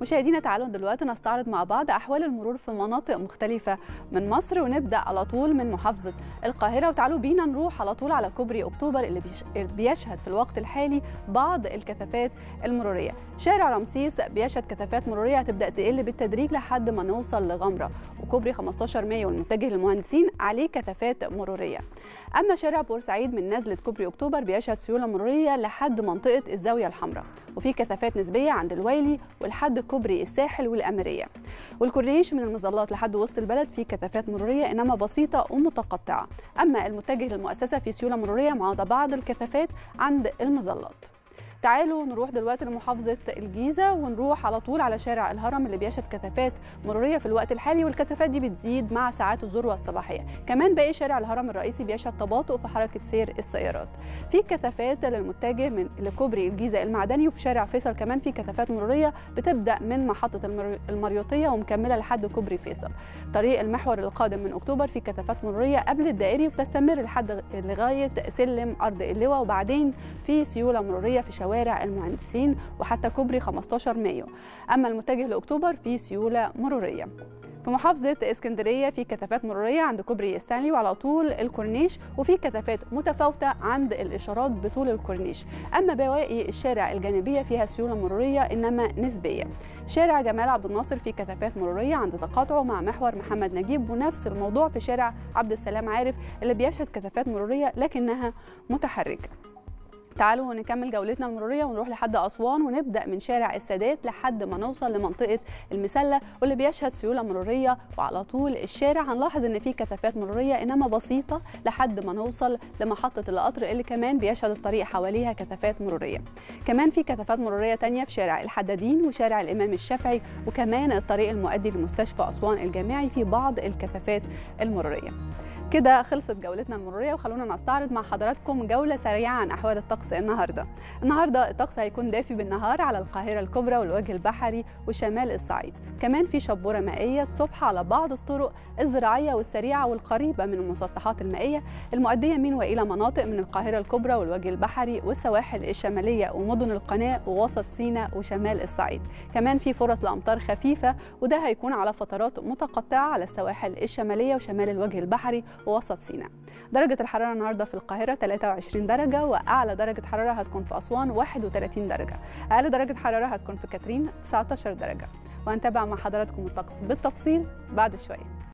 مشاهدينا تعالوا دلوقتي نستعرض مع بعض احوال المرور في مناطق مختلفه من مصر ونبدا على طول من محافظه القاهره وتعالوا بينا نروح على طول على كوبري اكتوبر اللي بيش- بيشهد في الوقت الحالي بعض الكثافات المروريه شارع رمسيس بيشهد كثافات مروريه هتبدا تقل بالتدريج لحد ما نوصل لغمره وكوبري 15 مايو المتجه للمهندسين عليه كثافات مروريه اما شارع بورسعيد من نزله كوبري اكتوبر بيشهد سيوله مروريه لحد منطقه الزاويه الحمراء وفي كثافات نسبيه عند الويلي ولحد كوبري الساحل والاميريه والكورنيش من المظلات لحد وسط البلد في كثافات مروريه انما بسيطه ومتقطعه اما المتجه للمؤسسه في سيوله مروريه مع بعض الكثافات عند المظلات تعالوا نروح دلوقتي لمحافظة الجيزة ونروح على طول على شارع الهرم اللي بيشهد كثافات مرورية في الوقت الحالي والكثافات دي بتزيد مع ساعات الذروة الصباحية كمان باقي شارع الهرم الرئيسي بيشهد تباطؤ في حركة سير السيارات في كثافات للمتجه من لكوبري الجيزة المعدني وفي شارع فيصل كمان في كثافات مرورية بتبدأ من محطة المر- المريوطية ومكملة لحد كوبري فيصل طريق المحور القادم من أكتوبر في كثافات مرورية قبل الدائري وبتستمر لحد لغاية سلم أرض اللواء وبعدين في سيولة مرورية في شوارع المهندسين وحتى كوبري 15 مايو أما المتجه لأكتوبر في سيولة مرورية في محافظة اسكندرية في كثافات مرورية عند كوبري ستانلي وعلى طول الكورنيش وفي كثافات متفاوتة عند الإشارات بطول الكورنيش أما بواقي الشارع الجانبية فيها سيولة مرورية إنما نسبية شارع جمال عبد الناصر في كثافات مرورية عند تقاطعه مع محور محمد نجيب ونفس الموضوع في شارع عبد السلام عارف اللي بيشهد كثافات مرورية لكنها متحركة تعالوا نكمل جولتنا المرورية ونروح لحد أسوان ونبدأ من شارع السادات لحد ما نوصل لمنطقة المسلة واللي بيشهد سيولة مرورية وعلى طول الشارع هنلاحظ إن في كثافات مرورية إنما بسيطة لحد ما نوصل لمحطة القطر اللي كمان بيشهد الطريق حواليها كثافات مرورية كمان في كثافات مرورية تانية في شارع الحدادين وشارع الإمام الشافعي وكمان الطريق المؤدي لمستشفى أسوان الجامعي في بعض الكثافات المرورية كده خلصت جولتنا المرورية وخلونا نستعرض مع حضراتكم جولة سريعة عن أحوال الطقس النهاردة النهاردة الطقس هيكون دافي بالنهار على القاهرة الكبرى والوجه البحري وشمال الصعيد كمان في شبورة مائية الصبح على بعض الطرق الزراعية والسريعة والقريبة من المسطحات المائية المؤدية من وإلى مناطق من القاهرة الكبرى والوجه البحري والسواحل الشمالية ومدن القناة ووسط سيناء وشمال الصعيد كمان في فرص لأمطار خفيفة وده هيكون على فترات متقطعة على السواحل الشمالية وشمال الوجه البحري ووسط سيناء درجة الحرارة النهاردة في القاهرة 23 درجة وأعلى درجة حرارة هتكون في أسوان 31 درجة أقل درجة حرارة هتكون في كاترين 19 درجة وهنتابع مع حضراتكم الطقس بالتفصيل بعد شوية